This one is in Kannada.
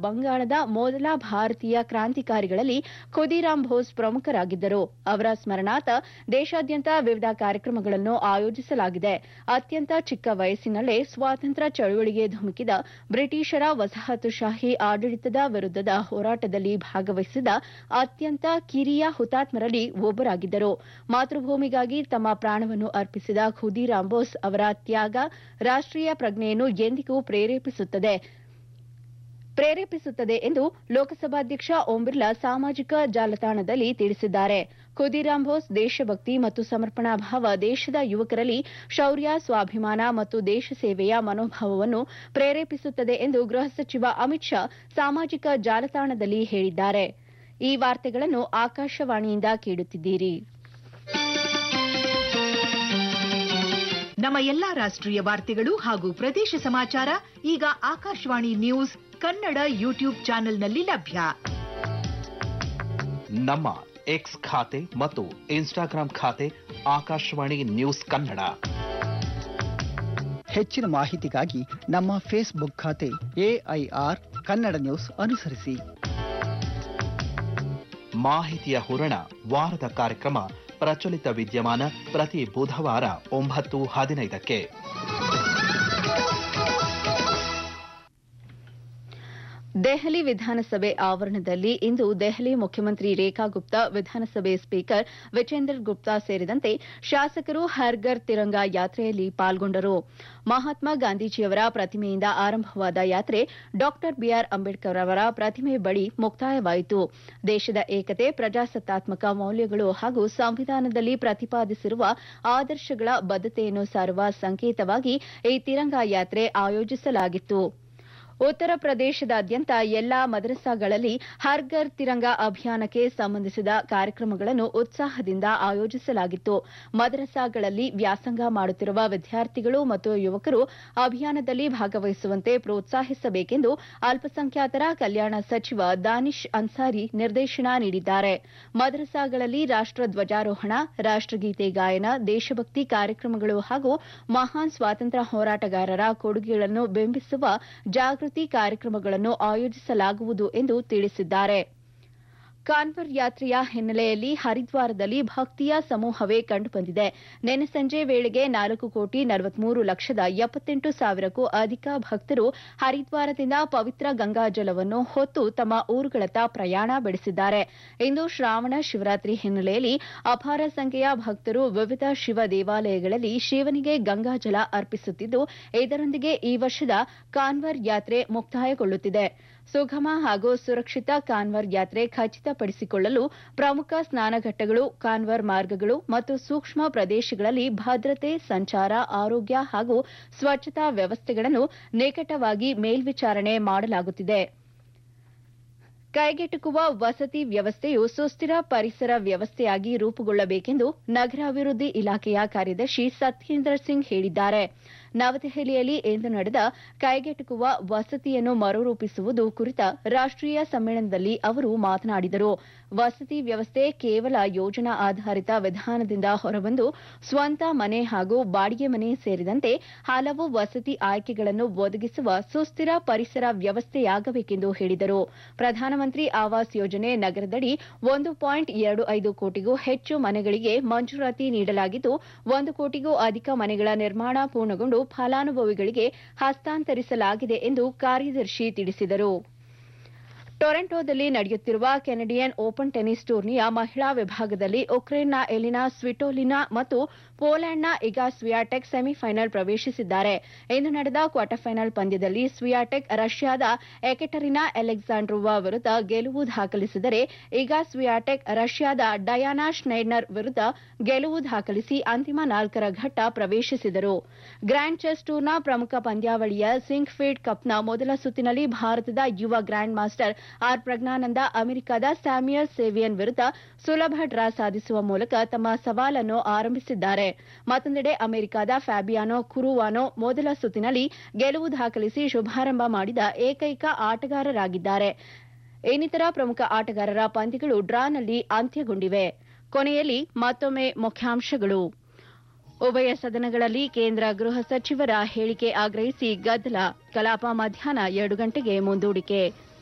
ಬಂಗಾಳದ ಮೊದಲ ಭಾರತೀಯ ಕ್ರಾಂತಿಕಾರಿಗಳಲ್ಲಿ ಖುದಿರಾಮ್ ಬೋಸ್ ಪ್ರಮುಖರಾಗಿದ್ದರು ಅವರ ಸ್ಮರಣಾರ್ಥ ದೇಶಾದ್ಯಂತ ವಿವಿಧ ಕಾರ್ಯಕ್ರಮಗಳನ್ನು ಆಯೋಜಿಸಲಾಗಿದೆ ಅತ್ಯಂತ ಚಿಕ್ಕ ವಯಸ್ಸಿನಲ್ಲೇ ಸ್ವಾತಂತ್ರ್ಯ ಚಳುವಳಿಗೆ ಧುಮುಕಿದ ಬ್ರಿಟಿಷರ ವಸಾಹತುಶಾಹಿ ಆಡಳಿತದ ವಿರುದ್ಧದ ಹೋರಾಟದಲ್ಲಿ ಭಾಗವಹಿಸಿದ ಅತ್ಯಂತ ಕಿರಿಯ ಹುತಾತ್ಮರಲ್ಲಿ ಒಬ್ಬರಾಗಿದ್ದರು ಮಾತೃಭೂಮಿಗಾಗಿ ತಮ್ಮ ಪ್ರಾಣವನ್ನು ಅರ್ಪಿಸಿದ ಖುದಿರಾಮ್ ಬೋಸ್ ಅವರ ತ್ಯಾಗ ರಾಷ್ಟೀಯ ಪ್ರಜ್ಞೆಯನ್ನು ಎಂದಿಗೂ ಪ್ರೇರೇಪಿಸುತ್ತದೆ ಪ್ರೇರೇಪಿಸುತ್ತದೆ ಎಂದು ಲೋಕಸಭಾಧ್ಯಕ್ಷ ಓಂ ಬಿರ್ಲಾ ಸಾಮಾಜಿಕ ಜಾಲತಾಣದಲ್ಲಿ ತಿಳಿಸಿದ್ದಾರೆ ಖುದಿರಾಮ್ ಬೋಸ್ ದೇಶಭಕ್ತಿ ಮತ್ತು ಸಮರ್ಪಣಾ ಭಾವ ದೇಶದ ಯುವಕರಲ್ಲಿ ಶೌರ್ಯ ಸ್ವಾಭಿಮಾನ ಮತ್ತು ದೇಶ ಸೇವೆಯ ಮನೋಭಾವವನ್ನು ಪ್ರೇರೇಪಿಸುತ್ತದೆ ಎಂದು ಗೃಹ ಸಚಿವ ಅಮಿತ್ ಶಾ ಸಾಮಾಜಿಕ ಜಾಲತಾಣದಲ್ಲಿ ಹೇಳಿದ್ದಾರೆ ಈ ವಾರ್ತೆಗಳನ್ನು ಆಕಾಶವಾಣಿಯಿಂದ ಕೇಳುತ್ತಿದ್ದೀರಿ ನಮ್ಮ ಎಲ್ಲಾ ರಾಷ್ಟ್ರೀಯ ವಾರ್ತೆಗಳು ಹಾಗೂ ಪ್ರದೇಶ ಸಮಾಚಾರ ಈಗ ಆಕಾಶವಾಣಿ ನ್ಯೂಸ್ ಕನ್ನಡ ಯೂಟ್ಯೂಬ್ ಚಾನೆಲ್ನಲ್ಲಿ ಲಭ್ಯ ನಮ್ಮ ಎಕ್ಸ್ ಖಾತೆ ಮತ್ತು ಇನ್ಸ್ಟಾಗ್ರಾಂ ಖಾತೆ ಆಕಾಶವಾಣಿ ನ್ಯೂಸ್ ಕನ್ನಡ ಹೆಚ್ಚಿನ ಮಾಹಿತಿಗಾಗಿ ನಮ್ಮ ಫೇಸ್ಬುಕ್ ಖಾತೆ ಎಐಆರ್ ಕನ್ನಡ ನ್ಯೂಸ್ ಅನುಸರಿಸಿ ಮಾಹಿತಿಯ ಹೂರಣ ವಾರದ ಕಾರ್ಯಕ್ರಮ ಪ್ರಚಲಿತ ವಿದ್ಯಮಾನ ಪ್ರತಿ ಬುಧವಾರ ಒಂಬತ್ತು ಹದಿನೈದಕ್ಕೆ ದೆಹಲಿ ವಿಧಾನಸಭೆ ಆವರಣದಲ್ಲಿ ಇಂದು ದೆಹಲಿ ಮುಖ್ಯಮಂತ್ರಿ ರೇಖಾ ಗುಪ್ತಾ ವಿಧಾನಸಭೆ ಸ್ಪೀಕರ್ ವಿಚೇಂದರ್ ಗುಪ್ತಾ ಸೇರಿದಂತೆ ಶಾಸಕರು ಹರ್ಗರ್ ತಿರಂಗ ಯಾತ್ರೆಯಲ್ಲಿ ಪಾಲ್ಗೊಂಡರು ಮಹಾತ್ಮ ಗಾಂಧೀಜಿಯವರ ಪ್ರತಿಮೆಯಿಂದ ಆರಂಭವಾದ ಯಾತ್ರೆ ಡಾ ಬಿಆರ್ ಅಂಬೇಡ್ಕರ್ ಅವರ ಪ್ರತಿಮೆ ಬಳಿ ಮುಕ್ತಾಯವಾಯಿತು ದೇಶದ ಏಕತೆ ಪ್ರಜಾಸತ್ತಾತ್ಮಕ ಮೌಲ್ಯಗಳು ಹಾಗೂ ಸಂವಿಧಾನದಲ್ಲಿ ಪ್ರತಿಪಾದಿಸಿರುವ ಆದರ್ಶಗಳ ಬದ್ಧತೆಯನ್ನು ಸಾರುವ ಸಂಕೇತವಾಗಿ ಈ ತಿರಂಗ ಯಾತ್ರೆ ಆಯೋಜಿಸಲಾಗಿತ್ತು ಉತ್ತರ ಪ್ರದೇಶದಾದ್ಯಂತ ಎಲ್ಲಾ ಮದರಸಾಗಳಲ್ಲಿ ಹರ್ ಘರ್ ತಿರಂಗ ಅಭಿಯಾನಕ್ಕೆ ಸಂಬಂಧಿಸಿದ ಕಾರ್ಯಕ್ರಮಗಳನ್ನು ಉತ್ಸಾಹದಿಂದ ಆಯೋಜಿಸಲಾಗಿತ್ತು ಮದರಸಾಗಳಲ್ಲಿ ವ್ಯಾಸಂಗ ಮಾಡುತ್ತಿರುವ ವಿದ್ಯಾರ್ಥಿಗಳು ಮತ್ತು ಯುವಕರು ಅಭಿಯಾನದಲ್ಲಿ ಭಾಗವಹಿಸುವಂತೆ ಪ್ರೋತ್ಸಾಹಿಸಬೇಕೆಂದು ಅಲ್ಪಸಂಖ್ಯಾತರ ಕಲ್ಯಾಣ ಸಚಿವ ದಾನಿಶ್ ಅನ್ಸಾರಿ ನಿರ್ದೇಶನ ನೀಡಿದ್ದಾರೆ ಮದರಸಾಗಳಲ್ಲಿ ರಾಷ್ಟ ಧ್ವಜಾರೋಹಣ ರಾಷ್ಟಗೀತೆ ಗಾಯನ ದೇಶಭಕ್ತಿ ಕಾರ್ಯಕ್ರಮಗಳು ಹಾಗೂ ಮಹಾನ್ ಸ್ವಾತಂತ್ರ್ಯ ಹೋರಾಟಗಾರರ ಕೊಡುಗೆಗಳನ್ನು ಬಿಂಬಿಸುವ ಜಾಗೃತಿ ಕಾರ್ಯಕ್ರಮಗಳನ್ನು ಆಯೋಜಿಸಲಾಗುವುದು ಎಂದು ತಿಳಿಸಿದ್ದಾರೆ ಕಾನ್ವರ್ ಯಾತ್ರೆಯ ಹಿನ್ನೆಲೆಯಲ್ಲಿ ಹರಿದ್ವಾರದಲ್ಲಿ ಭಕ್ತಿಯ ಸಮೂಹವೇ ಕಂಡುಬಂದಿದೆ ನಿನ್ನೆ ಸಂಜೆ ವೇಳೆಗೆ ನಾಲ್ಕು ಕೋಟಿ ನಲವತ್ಮೂರು ಲಕ್ಷದ ಎಪ್ಪತ್ತೆಂಟು ಸಾವಿರಕ್ಕೂ ಅಧಿಕ ಭಕ್ತರು ಹರಿದ್ವಾರದಿಂದ ಪವಿತ್ರ ಗಂಗಾಜಲವನ್ನು ಹೊತ್ತು ತಮ್ಮ ಊರುಗಳತ್ತ ಪ್ರಯಾಣ ಬೆಳೆಸಿದ್ದಾರೆ ಇಂದು ಶ್ರಾವಣ ಶಿವರಾತ್ರಿ ಹಿನ್ನೆಲೆಯಲ್ಲಿ ಅಪಾರ ಸಂಖ್ಯೆಯ ಭಕ್ತರು ವಿವಿಧ ಶಿವ ದೇವಾಲಯಗಳಲ್ಲಿ ಶಿವನಿಗೆ ಗಂಗಾಜಲ ಅರ್ಪಿಸುತ್ತಿದ್ದು ಇದರೊಂದಿಗೆ ಈ ವರ್ಷದ ಕಾನ್ವರ್ ಯಾತ್ರೆ ಮುಕ್ತಾಯಗೊಳ್ಳುತ್ತಿದೆ ಸುಗಮ ಹಾಗೂ ಸುರಕ್ಷಿತ ಕಾನ್ವರ್ ಯಾತ್ರೆ ಖಚಿತಪಡಿಸಿಕೊಳ್ಳಲು ಪ್ರಮುಖ ಸ್ನಾನಘಟ್ಟಗಳು ಕಾನ್ವರ್ ಮಾರ್ಗಗಳು ಮತ್ತು ಸೂಕ್ಷ್ಮ ಪ್ರದೇಶಗಳಲ್ಲಿ ಭದ್ರತೆ ಸಂಚಾರ ಆರೋಗ್ಯ ಹಾಗೂ ಸ್ವಚ್ಛತಾ ವ್ಯವಸ್ಥೆಗಳನ್ನು ನಿಕಟವಾಗಿ ಮೇಲ್ವಿಚಾರಣೆ ಮಾಡಲಾಗುತ್ತಿದೆ ಕೈಗೆಟುಕುವ ವಸತಿ ವ್ಯವಸ್ಥೆಯು ಸುಸ್ಥಿರ ಪರಿಸರ ವ್ಯವಸ್ಥೆಯಾಗಿ ರೂಪುಗೊಳ್ಳಬೇಕೆಂದು ನಗರಾಭಿವೃದ್ಧಿ ಇಲಾಖೆಯ ಕಾರ್ಯದರ್ಶಿ ಸತ್ಯೇಂದ್ರ ಸಿಂಗ್ ಹೇಳಿದ್ದಾರೆ ನವದೆಹಲಿಯಲ್ಲಿ ಇಂದು ನಡೆದ ಕೈಗೆಟುಕುವ ವಸತಿಯನ್ನು ಮರುರೂಪಿಸುವುದು ಕುರಿತ ರಾಷ್ಟೀಯ ಸಮ್ಮೇಳನದಲ್ಲಿ ಅವರು ಮಾತನಾಡಿದರು ವಸತಿ ವ್ಯವಸ್ಥೆ ಕೇವಲ ಯೋಜನಾ ಆಧಾರಿತ ವಿಧಾನದಿಂದ ಹೊರಬಂದು ಸ್ವಂತ ಮನೆ ಹಾಗೂ ಬಾಡಿಗೆ ಮನೆ ಸೇರಿದಂತೆ ಹಲವು ವಸತಿ ಆಯ್ಕೆಗಳನ್ನು ಒದಗಿಸುವ ಸುಸ್ಥಿರ ಪರಿಸರ ವ್ಯವಸ್ಥೆಯಾಗಬೇಕೆಂದು ಹೇಳಿದರು ಪ್ರಧಾನಮಂತ್ರಿ ಆವಾಸ್ ಯೋಜನೆ ನಗರದಡಿ ಒಂದು ಪಾಯಿಂಟ್ ಎರಡು ಐದು ಕೋಟಿಗೂ ಹೆಚ್ಚು ಮನೆಗಳಿಗೆ ಮಂಜೂರಾತಿ ನೀಡಲಾಗಿದ್ದು ಒಂದು ಕೋಟಿಗೂ ಅಧಿಕ ಮನೆಗಳ ನಿರ್ಮಾಣ ಪೂರ್ಣಗೊಂಡು ಫಲಾನುಭವಿಗಳಿಗೆ ಹಸ್ತಾಂತರಿಸಲಾಗಿದೆ ಎಂದು ಕಾರ್ಯದರ್ಶಿ ತಿಳಿಸಿದರು ಟೊರೆಂಟೊದಲ್ಲಿ ನಡೆಯುತ್ತಿರುವ ಕೆನಡಿಯನ್ ಓಪನ್ ಟೆನಿಸ್ ಟೂರ್ನಿಯ ಮಹಿಳಾ ವಿಭಾಗದಲ್ಲಿ ಉಕ್ರೇನ್ನ ಎಲಿನಾ ಸ್ವಿಟೋಲಿನಾ ಮತ್ತು ಪೋಲೆಂಡ್ನ ಇಗಾ ಸ್ವಿಯಾಟೆಕ್ ಸೆಮಿಫೈನಲ್ ಪ್ರವೇಶಿಸಿದ್ದಾರೆ ಇಂದು ನಡೆದ ಕ್ವಾರ್ಟರ್ ಫೈನಲ್ ಪಂದ್ಯದಲ್ಲಿ ಸ್ವಿಯಾಟೆಕ್ ರಷ್ಯಾದ ಎಕೆಟರಿನಾ ಅಲೆಕ್ಸಾಂಡ್ರೋವಾ ವಿರುದ್ಧ ಗೆಲುವು ದಾಖಲಿಸಿದರೆ ಇಗಾ ಸ್ವಿಯಾಟೆಕ್ ರಷ್ಯಾದ ಡಯಾನಾ ಶ್ನೈಡ್ನರ್ ವಿರುದ್ಧ ಗೆಲುವು ದಾಖಲಿಸಿ ಅಂತಿಮ ನಾಲ್ಕರ ಘಟ್ಟ ಪ್ರವೇಶಿಸಿದರು ಗ್ರ್ಯಾಂಡ್ ಚೆಸ್ ಟೂರ್ನ ಪ್ರಮುಖ ಪಂದ್ಯಾವಳಿಯ ಸಿಂಕ್ಫೀಲ್ಡ್ ಕಪ್ನ ಮೊದಲ ಸುತ್ತಿನಲ್ಲಿ ಭಾರತದ ಯುವ ಗ್ರ್ಯಾಂಡ್ ಮಾಸ್ಟರ್ ಆರ್ ಪ್ರಜ್ಞಾನಂದ ಅಮೆರಿಕದ ಸ್ಯಾಮ್ಯುಯಲ್ ಸೇವಿಯನ್ ವಿರುದ್ಧ ಸುಲಭ ಡ್ರಾ ಸಾಧಿಸುವ ಮೂಲಕ ತಮ್ಮ ಸವಾಲನ್ನು ಆರಂಭಿಸಿದ್ದಾರೆ ಮತ್ತೊಂದೆಡೆ ಅಮೆರಿಕದ ಫ್ಯಾಬಿಯಾನೋ ಕುರುವಾನೋ ಮೊದಲ ಸುತ್ತಿನಲ್ಲಿ ಗೆಲುವು ದಾಖಲಿಸಿ ಶುಭಾರಂಭ ಮಾಡಿದ ಏಕೈಕ ಆಟಗಾರರಾಗಿದ್ದಾರೆ ಇನ್ನಿತರ ಪ್ರಮುಖ ಆಟಗಾರರ ಪಂದ್ಯಗಳು ಡ್ರಾನಲ್ಲಿ ಅಂತ್ಯಗೊಂಡಿವೆ ಕೊನೆಯಲ್ಲಿ ಮತ್ತೊಮ್ಮೆ ಮುಖ್ಯಾಂಶಗಳು ಉಭಯ ಸದನಗಳಲ್ಲಿ ಕೇಂದ್ರ ಗೃಹ ಸಚಿವರ ಹೇಳಿಕೆ ಆಗ್ರಹಿಸಿ ಗದ್ದಲ ಕಲಾಪ ಮಧ್ಯಾಹ್ನ ಎರಡು ಗಂಟೆಗೆ ಮುಂದೂಡಿಕೆ